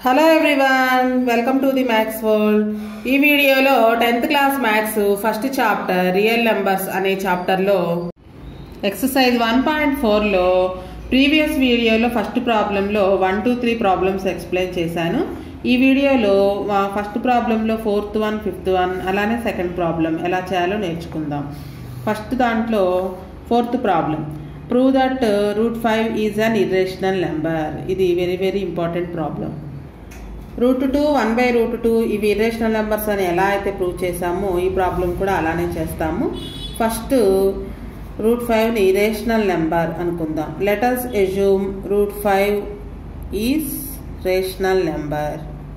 hello everyone welcome to the maths world ఈ వీడియోలో tenth class maths first chapter real numbers అనే చాప్టర్లో exercise one point ఫోర్లో previous వీడియోలో ఫస్ట్ ప్రాబ్లంలో one two three problems explain చేశాను ఈ వీడియోలో ఫస్ట్ ప్రాబ్లంలో ఫోర్త్ వన్ ఫిఫ్త్ వన్ అలానే సెకండ్ ప్రాబ్లం ఎలా చేయాలో నేర్చుకుందాం ఫస్ట్ దాంట్లో fourth problem prove that root five is an irrational number ఇది very very important problem root two one by root two ఇవి ఇర్రేషనల్ నెంబర్స్ అని ఎలా అయితే ప్రూవ్ చేసామో ఈ ప్రాబ్లం కూడా అలానే చేస్తాము ఫస్ట్ రూట్ ఫైవ్ని రేషనల్ నెంబర్ అనుకుందాం let us assume root five is rational number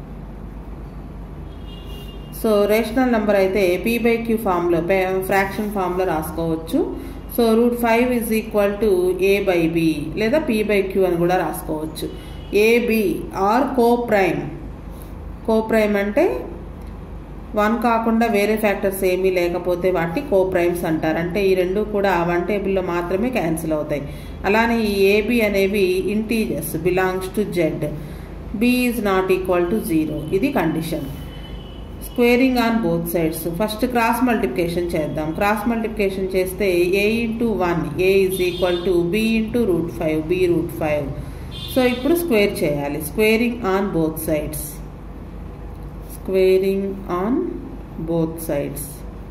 so rational number అయితే పీ బై క్యూ ఫామ్లో ఫ్రాక్షన్ ఫామ్లో రాసుకోవచ్చు so root five is equal to A by B లేదా పీ బై క్యూ అని కూడా రాసుకోవచ్చు A B are co prime co prime అంటే one కాకుండా వేరే ఫ్యాక్టర్స్ ఏమీ లేకపోతే వాటిని కో ప్రైమ్స్ అంటారు అంటే ఈ రెండు కూడా వన్ టేబుల్లో మాత్రమే క్యాన్సిల్ అవుతాయి అలానే ఈ ఏబి అనేవి integers belongs to Z B is not equal to zero ఇది condition squaring on both sides first cross multiplication చేద్దాం క్రాస్ మల్టిప్లికేషన్ చేస్తే A into one A is equal to B into root five B root five so ఇప్పుడు square చేయాలి squaring on both sides squaring on both sides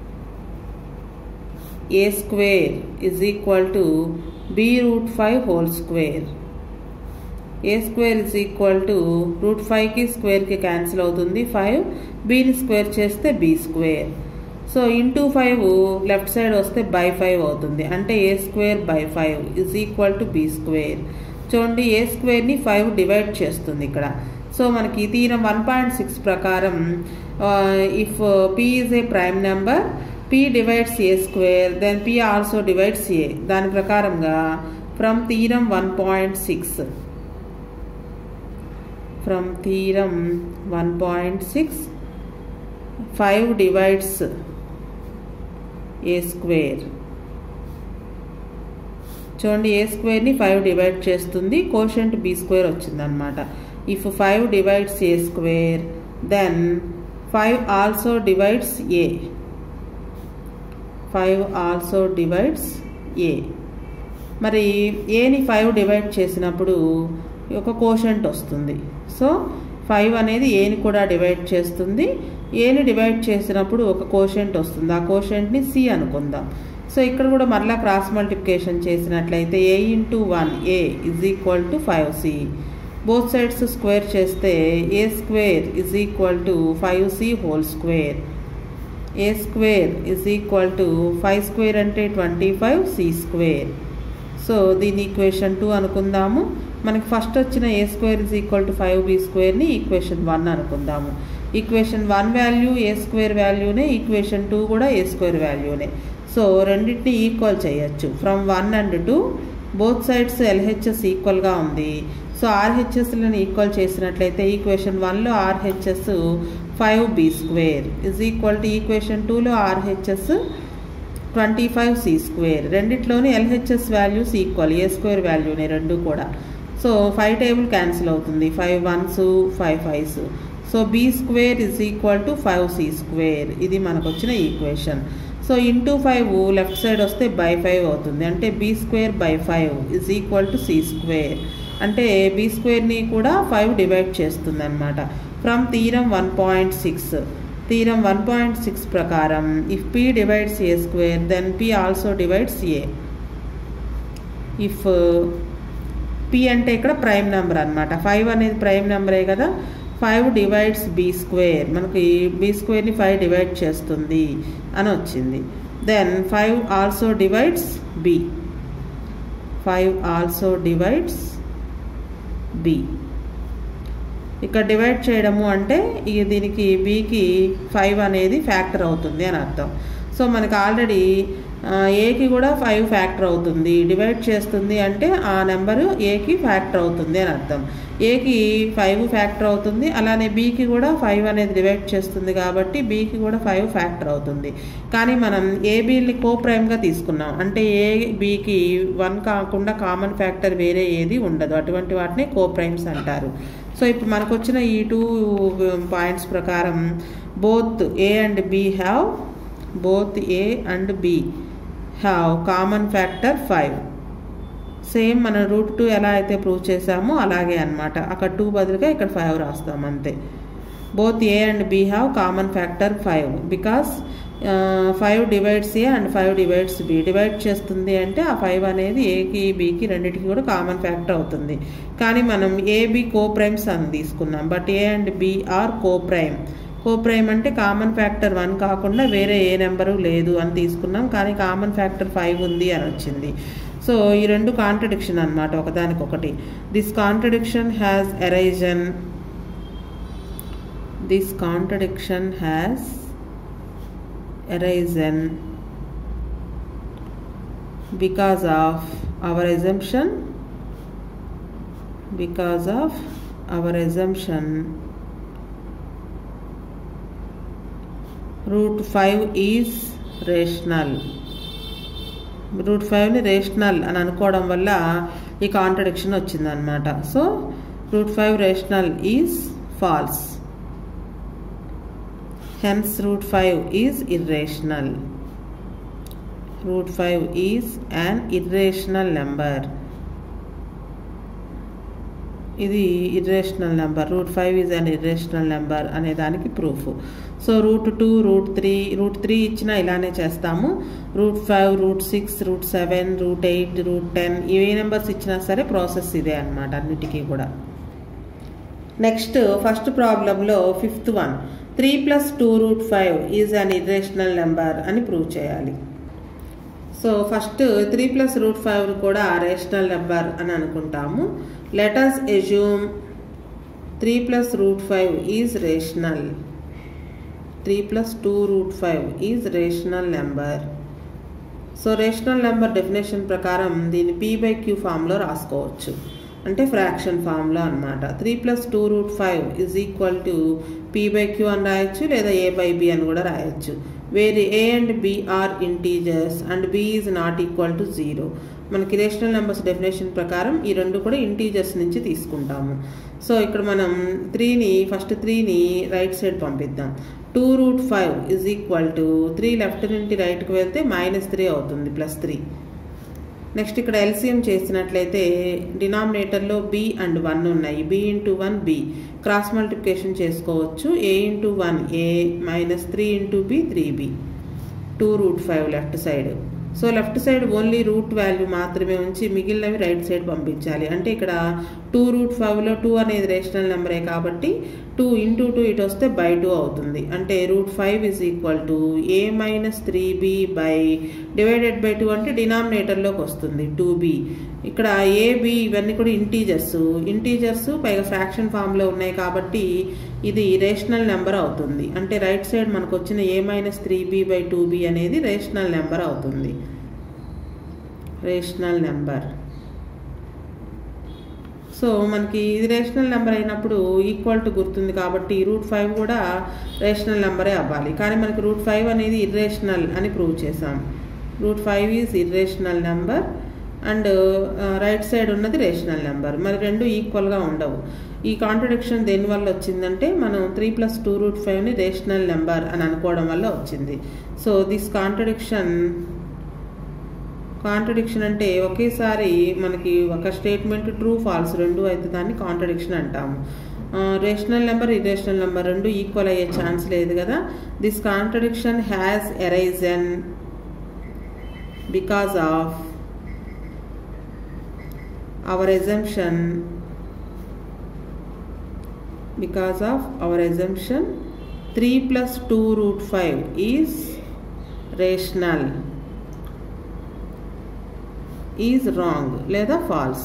A square is equal to B root five whole square A square is equal to root ఫైవ్కి స్క్వేర్కి cancel అవుతుంది five బీని square చేస్తే B square so into five left side వస్తే by five అవుతుంది అంటే ఏ square by five is equal to B square చూడండి A స్క్వేర్ని five divide చేస్తుంది ఇక్కడ సో మనకి తీరం వన్ పాయింట్ సిక్స్ ప్రకారం if P is a prime number P divides A square then P also divides A దాని ప్రకారంగా from theorem one point six from theorem one point six five divides A square చూడండి A స్క్వేర్ని five divide చేస్తుంది quotient B square వచ్చిందనమాట if five divides A square then five also divides A five also divides A మరి ఏని five divide చేసినప్పుడు ఒక quotient వస్తుంది so five అనేది ఏని కూడా డివైడ్ చేస్తుంది ఏని డివైడ్ చేసినప్పుడు ఒక కోషంట్ వస్తుంది ఆ కోషంట్ని సి అనుకుందాం సో ఇక్కడ కూడా మరలా క్రాస్ మల్టిప్లికేషన్ చేసినట్లయితే A into one A is equal to five C both sides square చేస్తే ఏ square is equal to five C whole square A square is equal to five square అంటే twenty five C square so దీని equation two అనుకుందాము మనకి first వచ్చిన A square is equal to five B స్క్వేర్ని equation one అనుకుందాము equation one value A square వాల్యూనే equation two కూడా A square వాల్యూనే సో రెండింటిని ఈక్వల్ చేయొచ్చు from one and two both sides LHS ఈక్వల్గా ఉంది సో ఆర్హెచ్ఎస్లను ఈక్వల్ చేసినట్లయితే ఈక్వేషన్ వన్లో RHS five B square is equal to equation టూలో RHS twenty five C square రెండిట్లోని LHS values equal A square వాల్యూనే రెండు కూడా సో ఫైవ్ టేబుల్ క్యాన్సిల్ అవుతుంది five ones five fives so be square is equal to five C square ఇది మనకు వచ్చిన equation so into five left side వస్తే by five అవుతుంది అంటే B square by five is equal to C square అంటే B స్క్వేర్ని కూడా five divide చేస్తుంది అనమాట from theorem one point six theorem one point six ప్రకారం if P divides A square then P also divides A if P అంటే ఇక్కడ prime number అనమాట five అనేది ప్రైమ్ నెంబరే కదా ఫైవ్ డివైడ్స్ బీ స్క్వేర్ మనకి బీ స్క్వేర్ని ఫైవ్ డివైడ్ చేస్తుంది అని వచ్చింది then five also divides B five also divides B ఇక్కడ డివైడ్ చేయడము అంటే ఇక దీనికి బీకి ఫైవ్ అనేది ఫ్యాక్టర్ అవుతుంది అని అర్థం సో మనకి ఆల్రెడీ ఏకి కూడా ఫైవ్ ఫ్యాక్టర్ అవుతుంది డివైడ్ చేస్తుంది అంటే ఆ నెంబరు ఏకి ఫ్యాక్టర్ అవుతుంది అని అర్థం ఏకి ఫైవ్ ఫ్యాక్టర్ అవుతుంది అలానే బీకి కూడా ఫైవ్ అనేది డివైడ్ చేస్తుంది కాబట్టి బీకి కూడా ఫైవ్ ఫ్యాక్టర్ అవుతుంది కానీ మనం ఏబీని కో ప్రైమ్గా తీసుకున్నాం అంటే ఏ బీకి వన్ కాకుండా కామన్ ఫ్యాక్టర్ వేరే ఏది ఉండదు అటువంటి వాటిని కో ప్రైమ్స్ అంటారు సో ఇప్పుడు మనకు వచ్చిన ఈ టూ పాయింట్స్ ప్రకారం both A and B have both A and B have common factor five same మనం రూట్ టూ ఎలా అయితే ప్రూవ్ చేసామో అలాగే అనమాట అక్కడ టూ బదులుగా ఇక్కడ ఫైవ్ రాస్తాం అంతే both A and B have common factor five because five divides A and five divides B divide చేస్తుంది అంటే ఆ ఫైవ్ అనేది ఏకి బికి రెండింటికి కూడా కామన్ ఫ్యాక్టర్ అవుతుంది కానీ మనం ఏబి కో ప్రైమ్స్ అని తీసుకున్నాం but A and B are co prime co prime అంటే కామన్ ఫ్యాక్టర్ వన్ కాకుండా వేరే ఏ నెంబరు లేదు అని తీసుకున్నాం కానీ కామన్ ఫ్యాక్టర్ ఫైవ్ ఉంది అని వచ్చింది సో ఈ రెండు కాంట్రడిక్షన్ అనమాట ఒకదానికొకటి this contradiction has arisen this contradiction has arisen because of our assumption because of our assumption root 5 is rational root ఫైవ్ని రేషనల్ అని అనుకోవడం వల్ల ఈ కాంట్రడిక్షన్ వచ్చిందనమాట so root five rational is false hence root 5 is irrational root 5 is an irrational number ఇది irrational number root five is an irrational number అనే దానికి proof so root two root three root three ఇచ్చినా ఇలానే చేస్తాము root five root six root seven root eight root ten ఏ numbers ఇచ్చినా సరే process ఇదే అనమాట అన్నిటికీ కూడా నెక్స్ట్ ఫస్ట్ ప్రాబ్లంలో fifth one three plus two root five is an irrational number అని ప్రూవ్ చేయాలి so first three plus root five కూడా రేషనల్ నెంబర్ అని అనుకుంటాము let us assume three plus root five is rational three plus two root five is rational number so rational number definition ప్రకారం దీన్ని P by queue ఫామ్లో రాసుకోవచ్చు అంటే fraction ఫామ్లో అనమాట three plus two root five is equal to P by Q అని రాయొచ్చు లేదా ఏ బై బి అని కూడా రాయొచ్చు వేరే A and B are integers and B is not equal to zero మనకి రేషనల్ నెంబర్స్ డెఫినేషన్ ప్రకారం ఈ రెండు కూడా ఇంటీజర్స్ నుంచి తీసుకుంటాము సో ఇక్కడ మనం త్రీని ఫస్ట్ త్రీని రైట్ సైడ్ పంపిద్దాం two root five is equal to three left నుండి రైట్కి వెళ్తే మైనస్ త్రీ అవుతుంది ప్లస్ త్రీ నెక్స్ట్ ఇక్కడ ఎల్సిఎం చేసినట్లయితే డినామినేటర్లో బి అండ్ వన్ ఉన్నాయి B into one B cross multiplication చేసుకోవచ్చు A into one A minus three into B three B two root five left side so left side only root value మాత్రమే ఉంచి మిగిలినవి right side పంపించాలి అంటే ఇక్కడ two route ఫైవ్లో two అనేది rational నెంబరే కాబట్టి టూ ఇంటూ టూ ఇటు వస్తే బై టూ అవుతుంది అంటే root five is equal to A minus three B by divided by two అంటే డినామినేటర్లోకి వస్తుంది టూ బి ఇక్కడ ఏ బి ఇవన్నీ కూడా ఇంటీజర్స్ ఇంటీజర్స్ పైగా ఫ్రాక్షన్ ఫామ్లో ఉన్నాయి కాబట్టి ఇది రేషనల్ నెంబర్ అవుతుంది అంటే రైట్ సైడ్ మనకు వచ్చిన A minus three B by two B అనేది రేషనల్ నెంబర్ అవుతుంది రేషనల్ నెంబర్ సో మనకి ఇది రేషనల్ నెంబర్ అయినప్పుడు ఈక్వల్ టు గుర్తుంది కాబట్టి రూట్ ఫైవ్ కూడా రేషనల్ నెంబరే అవ్వాలి కానీ మనకి రూట్ ఫైవ్ అనేది ఇర్రేషనల్ అని ప్రూవ్ చేసాం root five is irrational number and right side ఉన్నది రేషనల్ నెంబర్ మరి రెండు ఈక్వల్గా ఉండవు ఈ కాంట్రడిక్షన్ దేనివల్ల వచ్చిందంటే మనం త్రీ ప్లస్ టూ రూట్ ఫైవ్ని రేషనల్ నెంబర్ అని అనుకోవడం వల్ల వచ్చింది సో దిస్ కాంట్రడిక్షన్ కాంట్రడిక్షన్ అంటే ఒకేసారి మనకి ఒక స్టేట్మెంట్ ట్రూ ఫాల్స్ రెండు అయితే దాన్ని కాంట్రడిక్షన్ అంటాము రేషనల్ నెంబర్ ఇరేషనల్ నెంబర్ రెండు ఈక్వల్ అయ్యే ఛాన్స్ లేదు కదా this contradiction has arisen because of our assumption because of our assumption 3 plus 2 root 5 is rational is wrong లేదా false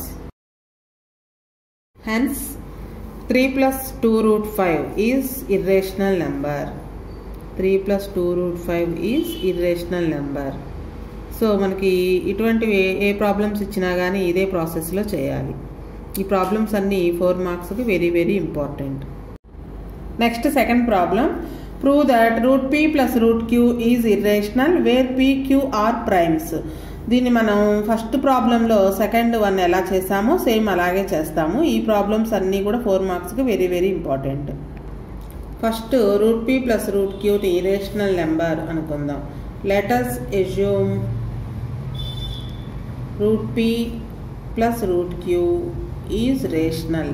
hence 3 plus 2 root 5 is irrational number 3 plus 2 root 5 is irrational number so మనకి ఇటువంటివి ఏ problems ఇచ్చినా కానీ ఇదే ప్రాసెస్లో చేయాలి ఈ problems అన్నీ ఫోర్ మార్క్స్కి very very important next second problem prove that root P plus root queue is irrational where P Q are primes దీన్ని మనం ఫస్ట్ ప్రాబ్లంలో సెకండ్ వన్ ఎలా చేసామో సేమ్ అలాగే చేస్తాము ఈ ప్రాబ్లమ్స్ అన్నీ కూడా ఫోర్ మార్క్స్కి very very important first root p plus root క్యూని రేషనల్ నెంబర్ అనుకుందాం let us assume root p plus root queue is rational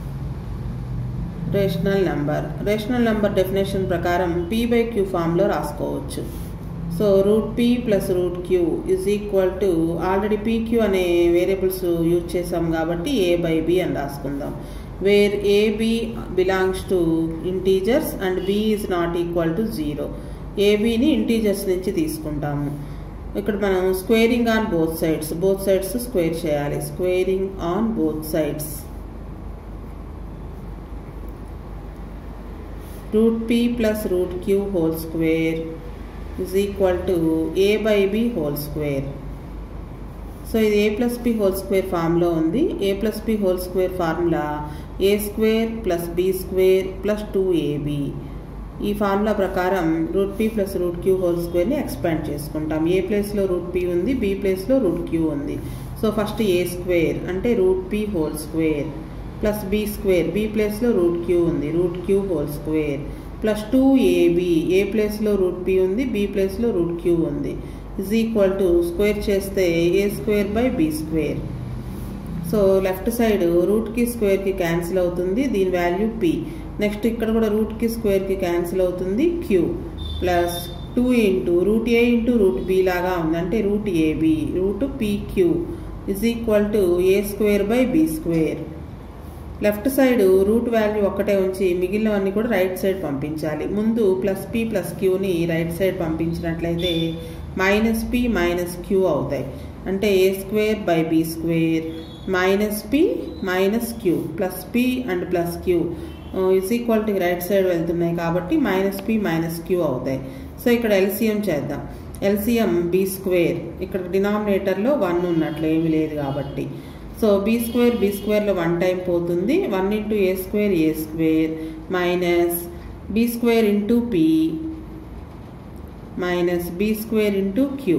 rational number rational number definition ప్రకారం పీ బై క్యూ ఫామ్లో రాసుకోవచ్చు so root P plus root q is equal to already p q అనే variables use చేసాం కాబట్టి a by b అని రాసుకుందాం where a b belongs to integers and B is not equal to zero ఏబిని integers నుంచి తీసుకుంటాము ఇక్కడ మనం squaring on both sides both sides square చేయాలి squaring on both sides root P plus root q whole square is equal to A by b whole square so ఇది a plus b whole square ఫామ్లో ఉంది a plus b whole square formula a square plus b square plus two a b ఈ formula ప్రకారం root p plus root q whole స్క్వేర్ని expand చేసుకుంటాం a ప్లేస్లో root p ఉంది b ప్లేస్లో root q ఉంది సో ఫస్ట్ ఏ స్క్వేర్ అంటే root p whole square plus b square b ప్లేస్లో రూట్ క్యూ ఉంది root q whole square plus two a b a ప్లేస్లో రూట్ పి ఉంది బి ప్లేస్లో రూట్ క్యూ ఉంది ఇజ్ ఈక్వల్ టు స్క్వేర్ చేస్తే ఏ square by b square so left side రూట్కి స్క్వేర్కి cancel అవుతుంది దీని వాల్యూ పి నెక్స్ట్ ఇక్కడ కూడా రూట్కి స్క్వేర్కి క్యాన్సిల్ అవుతుంది q plus two into root a into root b లాగా ఉంది అంటే root a b root p q is equal to a square by b square left side root value ఒక్కటే ఉంచి మిగిలినవన్నీ కూడా రైట్ సైడ్ పంపించాలి ముందు ప్లస్ పి ప్లస్ క్యూని రైట్ సైడ్ పంపించినట్లయితే మైనస్ పి మైనస్ క్యూ అవుతాయి అంటే ఏ square by b square minus p minus q plus p and plus q is equal to right side వెళ్తున్నాయి కాబట్టి మైనస్ పి మైనస్ క్యూ అవుతాయి so ఇక్కడ LCM చేద్దాం LCM b square ఇక్కడ డినామినేటర్లో one ఉన్నట్లు ఏమీ లేదు కాబట్టి సో బీ స్క్వేర్ బీ స్క్వేర్లో వన్ టైం పోతుంది one into a square A square minus b square into p minus b square into q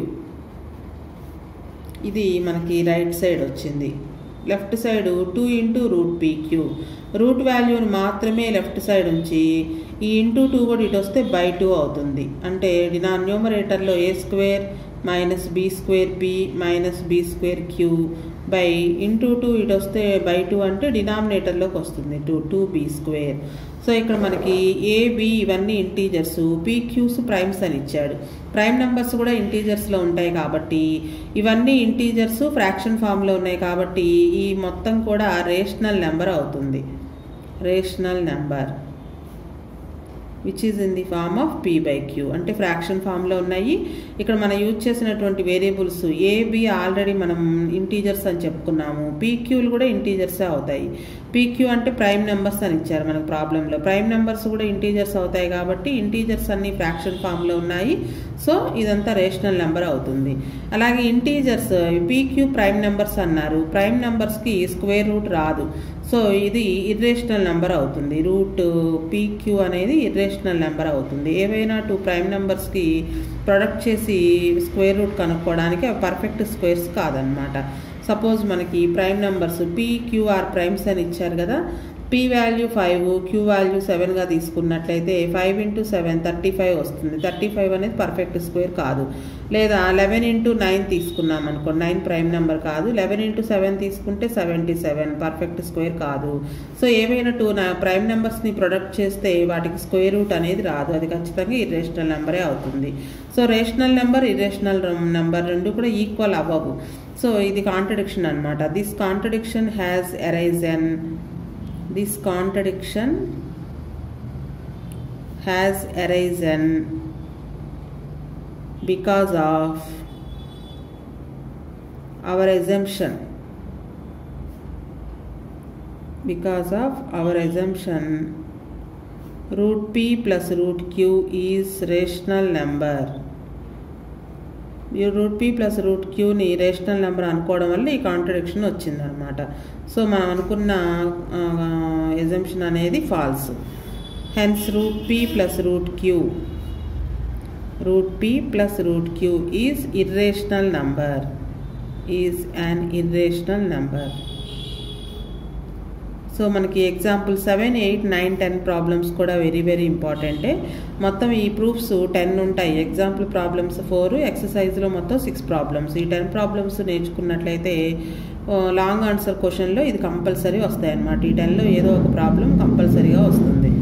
ఇది మనకి రైట్ సైడ్ వచ్చింది left side two into root p q క్యూ రూట్ వాల్యూని మాత్రమే లెఫ్ట్ సైడ్ ఉంచి ఈ ఇంటూ టూ కూడా ఇటు వస్తే బై టూ అవుతుంది అంటే నా న్యూమరేటర్లో a square minus b square p minus b square q by into two ఇటు వస్తే బై టూ అంటే డినామినేటర్లోకి వస్తుంది two two b square so ఇక్కడ మనకి ఏ బి ఇవన్నీ ఇంటీజర్స్ పీక్యూస్ ప్రైమ్స్ అని ఇచ్చాడు ప్రైమ్ నెంబర్స్ కూడా ఇంటీజర్స్లో ఉంటాయి కాబట్టి ఇవన్నీ ఇంటీజర్స్ ఫ్రాక్షన్ ఫామ్లో ఉన్నాయి కాబట్టి ఈ మొత్తం కూడా రేషనల్ నెంబర్ అవుతుంది rational number which is in the form of p by q అంటే ఫ్రాక్షన్ ఫామ్లో ఉన్నాయి ఇక్కడ మనం యూజ్ చేసినటువంటి వేరియబుల్స్ ఏ బి ఆల్రెడీ మనం ఇంటీజర్స్ అని చెప్పుకున్నాము పీక్యూలు కూడా ఇంటీజర్సే అవుతాయి పీక్యూ అంటే ప్రైమ్ నెంబర్స్ అని ఇచ్చారు మనకు ప్రాబ్లంలో ప్రైమ్ నెంబర్స్ కూడా ఇంటీజర్స్ అవుతాయి కాబట్టి ఇంటీజర్స్ అన్ని ఫ్రాక్షన్ ఫామ్లో ఉన్నాయి సో ఇదంతా రేషనల్ నెంబర్ అవుతుంది అలాగే ఇంటీజర్స్ పీక్యూ ప్రైమ్ నెంబర్స్ అన్నారు ప్రైమ్ నెంబర్స్కి స్క్వేర్ రూట్ రాదు సో ఇది ఇర్రేషనల్ నెంబర్ అవుతుంది రూట్ పీక్యూ అనేది ఇర్రేషనల్ నెంబర్ అవుతుంది ఏవైనా టూ ప్రైమ్ నెంబర్స్కి ప్రొడక్ట్ చేసి స్క్వేర్ రూట్ కనుక్కోవడానికి అవి పర్ఫెక్ట్ స్క్వేర్స్ కాదనమాట సపోజ్ మనకి ప్రైమ్ నెంబర్స్ పీక్యూఆర్ ప్రైమ్స్ అని ఇచ్చారు కదా p value five q value సెవెన్గా తీసుకున్నట్లయితే five into seven thirty five వస్తుంది థర్టీ ఫైవ్ అనేది పర్ఫెక్ట్ స్క్వేర్ కాదు లేదా లెవెన్ ఇంటూ నైన్ తీసుకున్నాం అనుకో నైన్ ప్రైమ్ నెంబర్ కాదు లెవెన్ ఇంటూ సెవెన్ తీసుకుంటే సెవెంటీ సెవెన్ పర్ఫెక్ట్ స్క్వేర్ కాదు సో ఏవైనా టూ ప్రైమ్ నెంబర్స్ని ప్రొడక్ట్ చేస్తే వాటికి స్క్వేర్ రూట్ అనేది రాదు అది ఖచ్చితంగా ఇర్రేషనల్ నెంబరే అవుతుంది so rational number irrational number రెండు కూడా ఈక్వల్ అవ్వవు సో ఇది కాంట్రడిక్షన్ అనమాట this contradiction has arisen this contradiction has arisen because of our assumption because of our assumption root p plus root q is rational number ఈ root P plus root క్యూని rational number అనుకోవడం వల్ల ఈ contradiction వచ్చిందనమాట so మనం అనుకున్న assumption అనేది false hence root P plus root q root P plus root queue is irrational number is an irrational number so మనకి example seven eight nine ten problems కూడా very very ఇంపార్టెంటే మొత్తం ఈ proofs ten ఉంటాయి example problems four ఎక్సర్సైజ్లో మొత్తం six problems ఈ ten problems నేర్చుకున్నట్లయితే లాంగ్ ఆన్సర్ క్వశ్చన్లో ఇది కంపల్సరీ వస్తాయి అన్నమాట ఈ టెన్లో ఏదో ఒక ప్రాబ్లం కంపల్సరీగా వస్తుంది